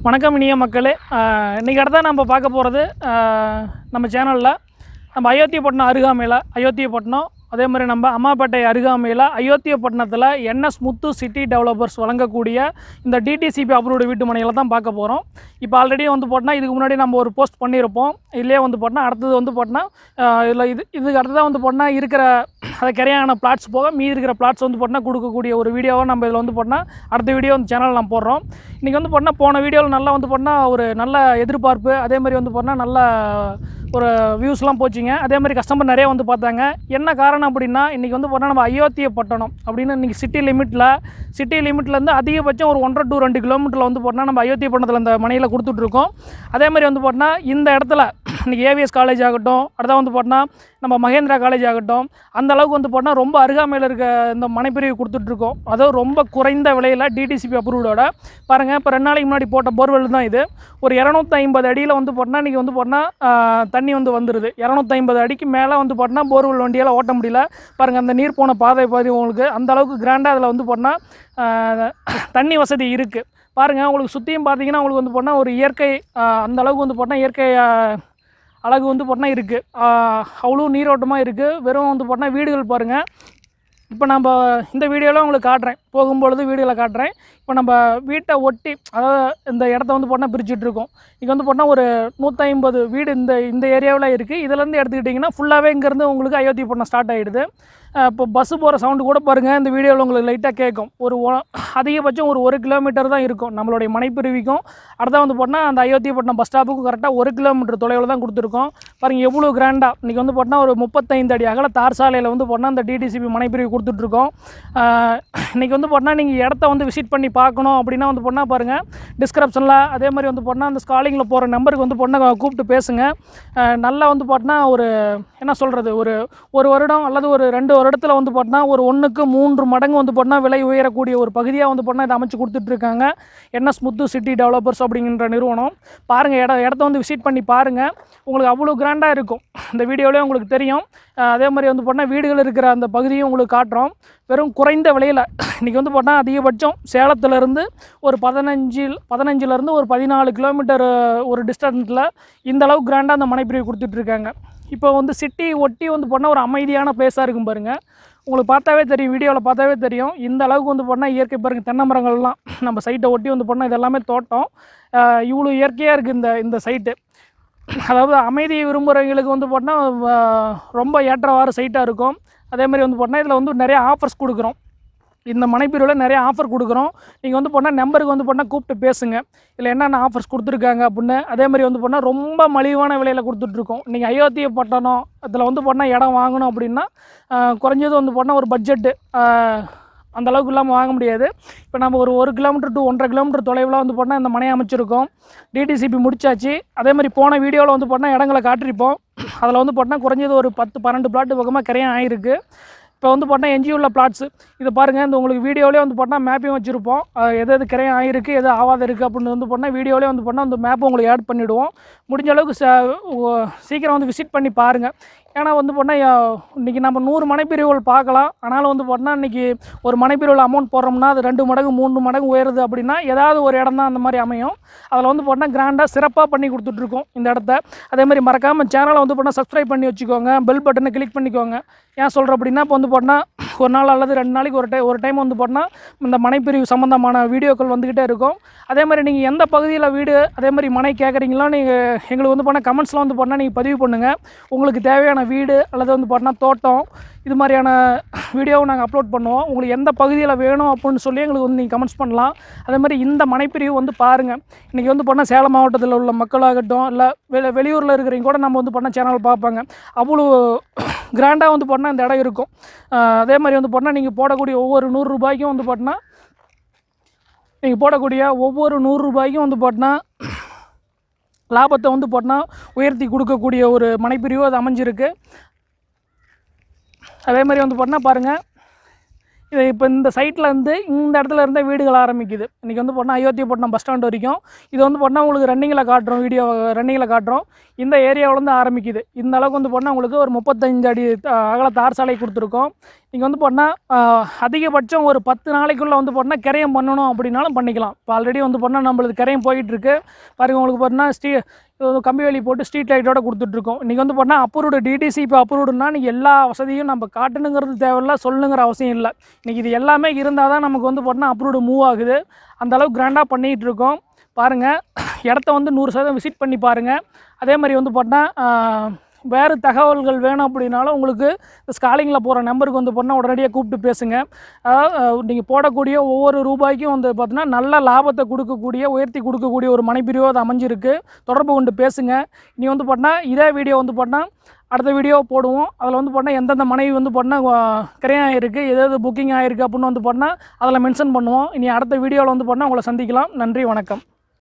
வணக்கம் இனிய மக்களே ஆஹ் இன்னைக்கு அடுத்த நம்ம பார்க்க போகிறது நம்ம சேனலில் நம்ம அயோத்தியப்பட்டினம் அருகாமையில் அயோத்தியப்பட்டினம் அதே மாதிரி நம்ம அம்மாப்பேட்டை அருகாமையில் அயோத்தியப்பட்டினத்தில் என்எஸ் முத்து சிட்டி டெவலப்பர்ஸ் வழங்கக்கூடிய இந்த டிடிசிபி அப்ரூவ்டு வீட்டு மனைகளை தான் பார்க்க போகிறோம் இப்போ ஆல்ரெடி வந்து போட்டோன்னா இதுக்கு முன்னாடி நம்ம ஒரு போஸ்ட் பண்ணியிருப்போம் இதுலேயே வந்து போட்டோன்னா அடுத்தது வந்து போட்டோன்னா இதில் இது இதுக்கு அடுத்ததாக வந்து போட்டோன்னா இருக்கிற அதை கரையான பிளாட்ஸ் போக மீதி இருக்கிற பிளாட்ஸ் வந்து போட்டோன்னா கொடுக்கக்கூடிய ஒரு வீடியோவை நம்ம இதில் வந்து போட்டோன்னா அடுத்த வீடியோ வந்து சேனல் நான் போடுறோம் இன்றைக்கி வந்து போட்டோன்னா போன வீடியோவில் நல்லா வந்து போட்டோன்னா ஒரு நல்ல எதிர்பார்ப்பு அதே மாதிரி வந்து போட்டோன்னா நல்ல ஒரு வியூஸ்லாம் போச்சுங்க அதே மாதிரி கஸ்டமர் நிறைய வந்து பார்த்தாங்க என்ன காரணம் அப்படின்னா இன்றைக்கி வந்து போனால் நம்ம அயோத்தியப்பட்டினம் அப்படின்னு இன்றைக்கி சிட்டி லிமிட்டில் சிட்டி லிமிட்லேருந்து அதிகபட்சம் ஒரு ஒன்றரை டு ரெண்டு கிலோமீட்டரில் வந்து போனால் நம்ம அயோத்தியப்பட்டினத்தில் இந்த மனையில் கொடுத்துட்ருக்கோம் அதே மாதிரி வந்து போட்டோன்னா இந்த இடத்துல இன்றைக்கி ஏவிஎஸ் காலேஜ் ஆகட்டும் அடுத்த வந்து போட்டோன்னா நம்ம மகேந்திரா காலேஜ் ஆகட்டும் அந்த அளவுக்கு வந்து போட்டோன்னா ரொம்ப அருகாமையில் இருக்க இந்த மனைப்பிரிவு கொடுத்துட்ருக்கோம் அதுவும் ரொம்ப குறைந்த விலையில் டிடிசிபி அப்ரூவ்டோட பாருங்கள் இப்போ ரெண்டு நாளைக்கு முன்னாடி போட்ட போர்வெல் தான் இது ஒரு இரநூத்தி ஐம்பது அடியில் வந்து போட்டோன்னா இன்றைக்கி வந்து போட்டோன்னா தண்ணி வந்து வந்துடுது இரநூத்தி ஐம்பது அடிக்கு மேலே வந்து போட்டோன்னா போர்வெல் வண்டியால் ஓட்ட முடியல பாருங்கள் அந்த நீர் போன பாதை பாதி உங்களுக்கு அந்த அளவுக்கு கிராண்டாக அதில் வந்து போட்டோன்னா தண்ணி வசதி இருக்குது பாருங்கள் உங்களுக்கு சுற்றியும் பார்த்தீங்கன்னா உங்களுக்கு வந்து போட்டோன்னா ஒரு இயற்கை ஆஹ், அந்த அளவுக்கு வந்து போட்டோன்னா இயற்கை ஆஹ், அழகு வந்து போட்டோன்னா இருக்குது அவ்வளோ நீரோட்டமாக இருக்குது வெறும் வந்து போட்டோன்னா வீடுகள் பாருங்கள் இப்போ நம்ம இந்த வீடியோவில் உங்களுக்கு காட்டுறேன் போகும்பொழுது வீடியோவில் காட்டுறேன் இப்போ நம்ம வீட்டை ஒட்டி அதாவது இந்த இடத்த வந்து போட்டால் பிரிச்சுட்டு இருக்கோம் இங்கே வந்து போட்டால் ஒரு நூற்றி ஐம்பது வீடு இந்த இந்த ஏரியாவில் இருக்குது இதுலேருந்து எடுத்துக்கிட்டிங்கன்னா ஃபுல்லாகவே இங்கேருந்து உங்களுக்கு அயோத்தி பண்ண ஸ்டார்ட் ஆகிடுது இப்போ பஸ்ஸு போகிற சவுண்டு கூட பாருங்கள் இந்த வீடியோவில் உங்களுக்கு லைட்டாக கேட்கும் ஒரு ஒ- அதிகபட்சம் ஒரு ஒரு கிலோமீட்டர் தான் இருக்கும் நம்மளுடைய மனைப்பிரிவிக்கும் அடுத்த வந்து போட்டால் அந்த அயோத்தியப்பட்டினம் பஸ் ஸ்டாப்புக்கும் கரெக்டாக ஒரு கிலோமீட்டர் தொலைவில் தான் கொடுத்துருக்கோம் பாருங்கள் எவ்வளோ கிராண்டாக இன்றைக்கி வந்து போட்டால் ஒரு முப்பத்தைந்து அடி அகல தார் சாலையில் வந்து போட்டால் அந்த டிடிசிபி மனைப்பிரிவு கொடுத்துட்ருக்கோம் இன்றைக்கி வந்து போட்டால் நீங்கள் இடத்த வந்து விசிட் பண்ணி பார்க்கணும் அப்படின்னா வந்து போனால் பாருங்கள் டிஸ்கிரிப்ஷனில் அதே மாதிரி வந்து போட்டால் அந்த ஸ்காலிங்கில் போகிற நம்பருக்கு வந்து போட்டால் கூப்பிட்டு பேசுங்க அஹ் நல்லா வந்து போட்டால் ஒரு என்ன சொல்கிறது ஒரு ஒரு வருடம் அல்லது ஒரு ரெண்டு வருடத்தில் வந்து போட்டால் ஒரு ஒன்றுக்கு மூன்று மடங்கு வந்து போட்டால் விலை உயரக்கூடிய ஒரு பகுதியாக வந்து போட்டால் இதை அமைச்சு கொடுத்துட்ருக்காங்க என்எஸ் முத்து சிட்டி டெவலப்பர்ஸ் அப்படிங்கிற நிறுவனம் பாருங்கள் இட இடத்த வந்து விசிட் பண்ணி பாருங்கள் உங்களுக்கு அவ்வளோ கிராண்டாக இருக்கும் இந்த வீடியோலேயே உங்களுக்கு தெரியும் அஹ் அதே மாதிரி வந்து போட்டால் வீடுகள் இருக்கிற அந்த பகுதியும் உங்களுக்கு காட்டுறோம் வெறும் குறைந்த விலையில் இன்றைக்கி வந்து போட்டால் அதிகபட்சம் சேலத்துலேருந்து ஒரு பதினஞ்சு பதினஞ்சுலேருந்து ஒரு பதினாலு கிலோமீட்டர் ஒரு டிஸ்டன்ஸில் இந்த அளவுக்கு கிராண்டாக அந்த மனைப்பிரிவு கொடுத்துட்ருக்காங்க இப்போ வந்து சிட்டி ஒட்டி வந்து போனால் ஒரு அமைதியான பிளேஸாக இருக்கும் பாருங்கள் உங்களுக்கு பார்த்தாவே தெரியும் வீடியோவில் பார்த்தாவே தெரியும் இந்த அளவுக்கு வந்து போனால் இயற்கை பாருங்கள் தென்னை மரங்கள்லாம் நம்ம சைட்டை ஒட்டி வந்து போனால் இது எல்லாமே தோட்டம் அஹ் இவ்வளோ இயற்கையாக இருக்குது இந்த இந்த சைட்டு அதாவது அமைதி விரும்புகிறவங்களுக்கு வந்து போட்டால் ரொம்ப ஏற்றவாறு சைட்டாக இருக்கும் அதே மாதிரி வந்து போட்டால் இதில் வந்து நிறைய ஆஃபர்ஸ் கொடுக்குறோம் இந்த மனைப்பிரிவில் நிறைய ஆஃபர் கொடுக்குறோம் நீங்கள் வந்து போனால் நம்பருக்கு வந்து போனால் கூப்பிட்டு பேசுங்க இல்லை என்னென்ன ஆஃபர்ஸ் கொடுத்துருக்காங்க அப்படின்னு அதே மாதிரி வந்து போனால் ரொம்ப மலிவான விலையில் கொடுத்துட்ருக்கோம் நீங்கள் அயோத்தியப்பட்டினம் அதில் வந்து போனால் இடம் வாங்கணும் அப்படின்னா ஆஹ், குறைஞ்சது வந்து போனால் ஒரு பட்ஜெட்டு அந்த அளவுக்கு இல்லாமல் வாங்க முடியாது இப்போ நம்ம ஒரு ஒரு கிலோமீட்டர் டு ஒன்றரை கிலோமீட்டர் தொலைவில் வந்து போனால் இந்த மனையை அமைச்சிருக்கோம் டிடிசிபி முடிச்சாச்சு அதே மாதிரி போன வீடியோவில் வந்து போனால் இடங்களை காட்டியிருப்போம் அதில் வந்து போட்டால் குறைஞ்சது ஒரு பத்து பன்னெண்டு பிளாட்டு பக்கமாக கரையான் ஆயிருக்கு இப்போ வந்து போட்டால் எஞ்சி உள்ள பிளாட்ஸு இது பாருங்கள் இந்த உங்களுக்கு வீடியோலேயே வந்து போட்டால் மேப்பையும் வச்சுருப்போம் அஹ் எது எது கிரையம் ஆகிருக்கு எது ஆகாத இருக்குது அப்படின்னு வந்து போட்டால் வீடியோலேயே வந்து போட்டால் அந்த மேப்பை உங்களுக்கு ஆட் பண்ணிவிடுவோம் முடிஞ்ச அளவுக்கு ச- ஓ- சீக்கிரம் வந்து விசிட் பண்ணி பாருங்கள் ஏன்னா வந்து போட்டால் இன்றைக்கி நம்ம நூறு மனைப்பிரிவுகள் பார்க்கலாம் ஆனாலும் வந்து போட்டால் இன்றைக்கி ஒரு மனைப்பிரிவில் அமௌண்ட் போடுறோம்னா அது ரெண்டு மடங்கு மூணு மடங்கு உயருது அப்படின்னா ஏதாவது ஒரு இடம் தான் அந்த மாதிரி அமையும் அதில் வந்து போட்டால் கிராண்டாக சிறப்பாக பண்ணி கொடுத்துட்ருக்கோம் இந்த இடத்த அதே மாதிரி மறக்காமல் சேனலை வந்து போட்டால் சப்ஸ்கிரைப் பண்ணி வச்சுக்கோங்க பெல் பட்டனை கிளிக் பண்ணிக்கோங்க ஏன் சொல்கிறேன் அப்படின்னா இப்போ வந்து போட்டால் ஒரு நாள் அல்லது ரெண்டு நாளைக்கு ஒரு டைம் ஒரு டைம் வந்து போட்டால் இந்த மனைப்பிரிவு சம்மந்தமான வீடியோக்கள் வந்துக்கிட்டே இருக்கும் அதே மாதிரி நீங்கள் எந்த பகுதியில் வீடு அதே மாதிரி மனை கேட்குறீங்களோ நீங்கள் எங்களுக்கு வந்து போனால் கமெண்ட்ஸில் வந்து போட்டால் நீங்கள் பதிவு பண்ணுங்கள் உங்களுக்கு தேவையான வீடு அல்லது வந்து போட்டால் தோட்டம் இது மாதிரியான வீடியோவை நாங்கள் அப்லோட் பண்ணுவோம் உங்களுக்கு எந்த பகுதியில் வேணும் அப்படின்னு சொல்லி எங்களுக்கு வந்து நீங்கள் கமெண்ட்ஸ் பண்ணலாம் அதே மாதிரி இந்த மனைப்பிரிவு வந்து பாருங்கள் இன்றைக்கி வந்து போனால் சேலம் மாவட்டத்தில் உள்ள மக்களாகட்டும் இல்லை வெளி வெளியூரில் இருக்கிறவங்க கூட நம்ம வந்து பண்ணால் சேனல் பார்ப்பாங்க அவ்வளோ கிராண்டாக வந்து போட்டால் இந்த இடம் இருக்கும் ஆஹ் அதே மாதிரி வந்து போட்டால் நீங்கள் போடக்கூடிய ஒவ்வொரு நூறு ரூபாய்க்கும் வந்து போட்டால் நீங்கள் போடக்கூடிய ஒவ்வொரு நூறு ரூபாய்க்கும் வந்து போட்டால் லாபத்தை வந்து போட்டால் உயர்த்தி கொடுக்கக்கூடிய ஒரு மனைப்பிரிவு அது அமைஞ்சிருக்கு அதே மாதிரி வந்து போட்டால் பாருங்கள் இது இப்போ இந்த சைட்டில் இருந்து இந்த இடத்துல இருந்தே வீடுகள் ஆரம்பிக்குது இன்றைக்கி வந்து போனால் அயோத்தியப்பட்டினம் பஸ் ஸ்டாண்ட் வரைக்கும் இது வந்து போனால் உங்களுக்கு ரன்னிங்கில் காட்டுறோம் வீடியோ ரன்னிங்கில் காட்டுறோம் இந்த ஏரியாவிலேருந்து ஆரம்பிக்குது இந்த அளவுக்கு வந்து போனால் உங்களுக்கு ஒரு முப்பத்தஞ்சு அடி அஹ், அகல தார் சாலை கொடுத்துருக்கோம் நீங்கள் வந்து போனால் அதிகபட்சம் ஒரு பத்து நாளைக்குள்ளே வந்து போனால் கிரையம் பண்ணணும் அப்படின்னாலும் பண்ணிக்கலாம் இப்போ ஆல்ரெடி வந்து போனால் நம்மளுக்கு கிரையம் போயிட்டுருக்கு பாருங்க உங்களுக்கு போனால் ஸ்டீ இது வந்து கம்பி வேலி போட்டு ஸ்ட்ரீட் லைட்டோட கொடுத்துட்ருக்கோம் இன்றைக்கி வந்து போனால் அப்ரூவ்டு டிடிசி இப்போ அப்ரூவ்டுனா நீங்கள் எல்லா வசதியும் நம்ம காட்டணுங்கிறது தேவையில்ல சொல்லணுங்கிற அவசியம் இல்லை இன்றைக்கி இது எல்லாமே இருந்தால் தான் நமக்கு வந்து போனால் அப்ரூவ்டு மூவ் ஆகுது அந்த அளவுக்கு கிராண்டாக பண்ணிகிட்டு இருக்கோம் பாருங்கள் இடத்த வந்து நூறு சதவீதம் விசிட் பண்ணி பாருங்கள் அதே மாதிரி வந்து போட்டால் வேறு தகவல்கள் வேணும் அப்படின்னாலும் உங்களுக்கு இந்த ஸ்காலிங்கில் போகிற நம்பருக்கு வந்து போனால் உடனடியாக கூப்பிட்டு பேசுங்க அதாவது நீங்கள் போடக்கூடிய ஒவ்வொரு ரூபாய்க்கும் வந்து பார்த்தீங்கன்னா நல்ல லாபத்தை கொடுக்கக்கூடிய உயர்த்தி கொடுக்கக்கூடிய ஒரு மனைப்பிரிவோ அது அமைஞ்சிருக்கு தொடர்பு கொண்டு பேசுங்க நீ வந்து போட்டால் இதே வீடியோ வந்து போட்டால் அடுத்த வீடியோ போடுவோம் அதில் வந்து போட்டால் எந்தெந்த மனைவி வந்து போட்டால் கிரையம் ஆகிருக்கு எது எது புக்கிங் ஆகிருக்கு அப்படின்னு வந்து போட்டால் அதில் மென்ஷன் பண்ணுவோம் இனி அடுத்த வீடியோவில் வந்து போட்டால் உங்களை சந்திக்கலாம் நன்றி வணக்கம்